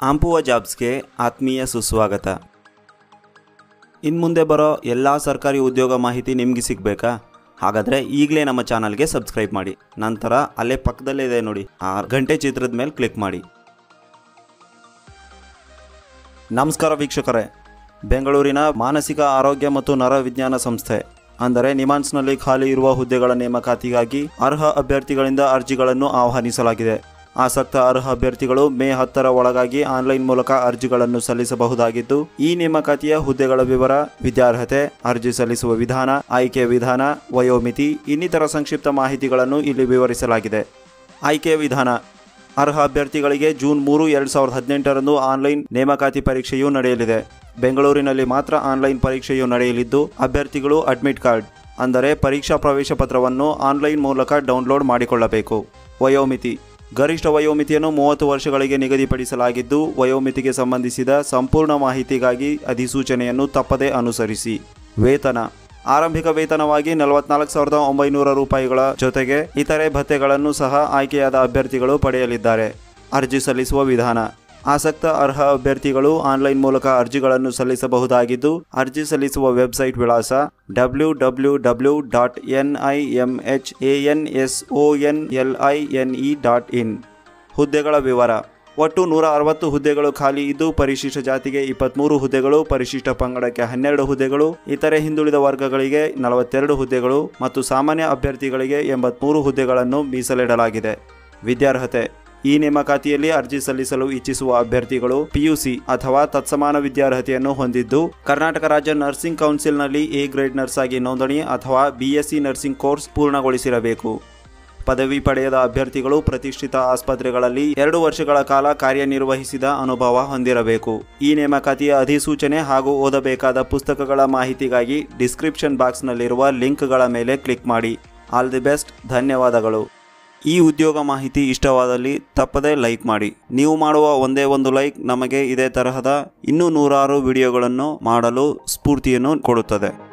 ಆಂಪುವ ಜಾಬ್ಸ್ಗೆ ಆತ್ಮೀಯ ಸುಸ್ವಾಗತ ಇನ್ನು ಮುಂದೆ ಬರೋ ಎಲ್ಲ ಸರ್ಕಾರಿ ಉದ್ಯೋಗ ಮಾಹಿತಿ ನಿಮಗೆ ಸಿಗಬೇಕಾ ಹಾಗಾದರೆ ಈಗಲೇ ನಮ್ಮ ಚಾನಲ್ಗೆ ಸಬ್ಸ್ಕ್ರೈಬ್ ಮಾಡಿ ನಂತರ ಅಲ್ಲೇ ಪಕ್ಕದಲ್ಲೇ ಇದೆ ನೋಡಿ ಆ ಗಂಟೆ ಚಿತ್ರದ ಮೇಲೆ ಕ್ಲಿಕ್ ಮಾಡಿ ನಮಸ್ಕಾರ ವೀಕ್ಷಕರೇ ಬೆಂಗಳೂರಿನ ಮಾನಸಿಕ ಆರೋಗ್ಯ ಮತ್ತು ನರ ವಿಜ್ಞಾನ ಸಂಸ್ಥೆ ಅಂದರೆ ನಿಮಾನ್ಸ್ನಲ್ಲಿ ಖಾಲಿ ಇರುವ ಹುದ್ದೆಗಳ ನೇಮಕಾತಿಗಾಗಿ ಅರ್ಹ ಅಭ್ಯರ್ಥಿಗಳಿಂದ ಅರ್ಜಿಗಳನ್ನು ಆಹ್ವಾನಿಸಲಾಗಿದೆ ಆಸಕ್ತ ಅರ್ಹ ಅಭ್ಯರ್ಥಿಗಳು ಮೇ ಹತ್ತರ ಒಳಗಾಗಿ ಆನ್ಲೈನ್ ಮೂಲಕ ಅರ್ಜಿಗಳನ್ನು ಸಲ್ಲಿಸಬಹುದಾಗಿದ್ದು ಈ ನೇಮಕಾತಿಯ ಹುದ್ದೆಗಳ ವಿವರ ವಿದ್ಯಾರ್ಹತೆ ಅರ್ಜಿ ಸಲ್ಲಿಸುವ ವಿಧಾನ ಆಯ್ಕೆಯ ವಿಧಾನ ವಯೋಮಿತಿ ಇನ್ನಿತರ ಸಂಕ್ಷಿಪ್ತ ಮಾಹಿತಿಗಳನ್ನು ಇಲ್ಲಿ ವಿವರಿಸಲಾಗಿದೆ ಆಯ್ಕೆಯ ವಿಧಾನ ಅರ್ಹ ಅಭ್ಯರ್ಥಿಗಳಿಗೆ ಜೂನ್ ಮೂರು ಎರಡು ಸಾವಿರದ ಹದಿನೆಂಟರಂದು ಆನ್ಲೈನ್ ನೇಮಕಾತಿ ಪರೀಕ್ಷೆಯು ನಡೆಯಲಿದೆ ಬೆಂಗಳೂರಿನಲ್ಲಿ ಮಾತ್ರ ಆನ್ಲೈನ್ ಪರೀಕ್ಷೆಯು ನಡೆಯಲಿದ್ದು ಅಭ್ಯರ್ಥಿಗಳು ಅಡ್ಮಿಟ್ ಕಾರ್ಡ್ ಅಂದರೆ ಪರೀಕ್ಷಾ ಪ್ರವೇಶ ಪತ್ರವನ್ನು ಆನ್ಲೈನ್ ಮೂಲಕ ಡೌನ್ಲೋಡ್ ಮಾಡಿಕೊಳ್ಳಬೇಕು ವಯೋಮಿತಿ ಗರಿಷ್ಠ ವಯೋಮಿತಿಯನ್ನು ಮೂವತ್ತು ವರ್ಷಗಳಿಗೆ ನಿಗದಿಪಡಿಸಲಾಗಿದ್ದು ವಯೋಮಿತಿಗೆ ಸಂಬಂಧಿಸಿದ ಸಂಪೂರ್ಣ ಮಾಹಿತಿಗಾಗಿ ಅಧಿಸೂಚನೆಯನ್ನು ತಪ್ಪದೇ ಅನುಸರಿಸಿ ವೇತನ ಆರಂಭಿಕ ವೇತನವಾಗಿ ನಲವತ್ನಾಲ್ಕು ಸಾವಿರದ ಒಂಬೈನೂರ ರೂಪಾಯಿಗಳ ಜೊತೆಗೆ ಇತರೆ ಭತ್ಯೆಗಳನ್ನು ಸಹ ಆಯ್ಕೆಯಾದ ಅಭ್ಯರ್ಥಿಗಳು ಪಡೆಯಲಿದ್ದಾರೆ ಅರ್ಜಿ ಸಲ್ಲಿಸುವ ವಿಧಾನ ಆಸಕ್ತ ಅರ್ಹ ಅಭ್ಯರ್ಥಿಗಳು ಆನ್ಲೈನ್ ಮೂಲಕ ಅರ್ಜಿಗಳನ್ನು ಸಲ್ಲಿಸಬಹುದಾಗಿದ್ದು ಅರ್ಜಿ ಸಲ್ಲಿಸುವ ವೆಬ್ಸೈಟ್ ವಿಳಾಸ W W W dot N I M H A N S O N L I N E dot in ಹುದ್ದೆಗಳ ವಿವರ ಒಟ್ಟು ನೂರ ಅರವತ್ತು ಹುದ್ದೆಗಳು ಖಾಲಿ ಇದ್ದು ಪರಿಶಿಷ್ಟ ಜಾತಿಗೆ ಇಪ್ಪತ್ತ್ಮೂರು ಹುದ್ದೆಗಳು ಪರಿಶಿಷ್ಟ ಪಂಗಡಕ್ಕೆ ಹನ್ನೆರಡು ಹುದ್ದೆಗಳು ಇತರೆ ಹಿಂದುಳಿದ ವರ್ಗಗಳಿಗೆ ನಲವತ್ತೆರಡು ಹುದ್ದೆಗಳು ಮತ್ತು ಸಾಮಾನ್ಯ ಅಭ್ಯರ್ಥಿಗಳಿಗೆ ಎಂಬತ್ಮೂರು ಹುದ್ದೆಗಳನ್ನು ಮೀಸಲಿಡಲಾಗಿದೆ ವಿದ್ಯಾರ್ಹತೆ ಈ ನೇಮಕಾತಿಯಲ್ಲಿ ಅರ್ಜಿ ಸಲ್ಲಿಸಲು ಇಚ್ಛಿಸುವ ಅಭ್ಯರ್ಥಿಗಳು ಪಿಯುಸಿ ಅಥವಾ ತತ್ಸಮಾನ ವಿದ್ಯಾರ್ಹತೆಯನ್ನು ಹೊಂದಿದ್ದು ಕರ್ನಾಟಕ ರಾಜ್ಯ ನರ್ಸಿಂಗ್ ಕೌನ್ಸಿಲ್ನಲ್ಲಿ ಎ ಗ್ರೇಡ್ ನರ್ಸ್ ಆಗಿ ನೋಂದಣಿ ಅಥವಾ ಬಿಎಸ್ಸಿ ನರ್ಸಿಂಗ್ ಕೋರ್ಸ್ ಪೂರ್ಣಗೊಳಿಸಿರಬೇಕು ಪದವಿ ಪಡೆಯದ ಅಭ್ಯರ್ಥಿಗಳು ಪ್ರತಿಷ್ಠಿತ ಆಸ್ಪತ್ರೆಗಳಲ್ಲಿ ಎರಡು ವರ್ಷಗಳ ಕಾಲ ಕಾರ್ಯನಿರ್ವಹಿಸಿದ ಅನುಭವ ಹೊಂದಿರಬೇಕು ಈ ನೇಮಕಾತಿಯ ಅಧಿಸೂಚನೆ ಹಾಗೂ ಓದಬೇಕಾದ ಪುಸ್ತಕಗಳ ಮಾಹಿತಿಗಾಗಿ ಡಿಸ್ಕ್ರಿಪ್ಷನ್ ಬಾಕ್ಸ್ನಲ್ಲಿರುವ ಲಿಂಕ್ಗಳ ಮೇಲೆ ಕ್ಲಿಕ್ ಮಾಡಿ ಆಲ್ ದಿ ಬೆಸ್ಟ್ ಧನ್ಯವಾದಗಳು ಈ ಉದ್ಯೋಗ ಮಾಹಿತಿ ಇಷ್ಟವಾದಲ್ಲಿ ತಪ್ಪದೇ ಲೈಕ್ ಮಾಡಿ ನೀವು ಮಾಡುವ ಒಂದೇ ಒಂದು ಲೈಕ್ ನಮಗೆ ಇದೇ ತರಹದ ಇನ್ನೂ ನೂರಾರು ವಿಡಿಯೋಗಳನ್ನು ಮಾಡಲು ಸ್ಫೂರ್ತಿಯನ್ನು ಕೊಡುತ್ತದೆ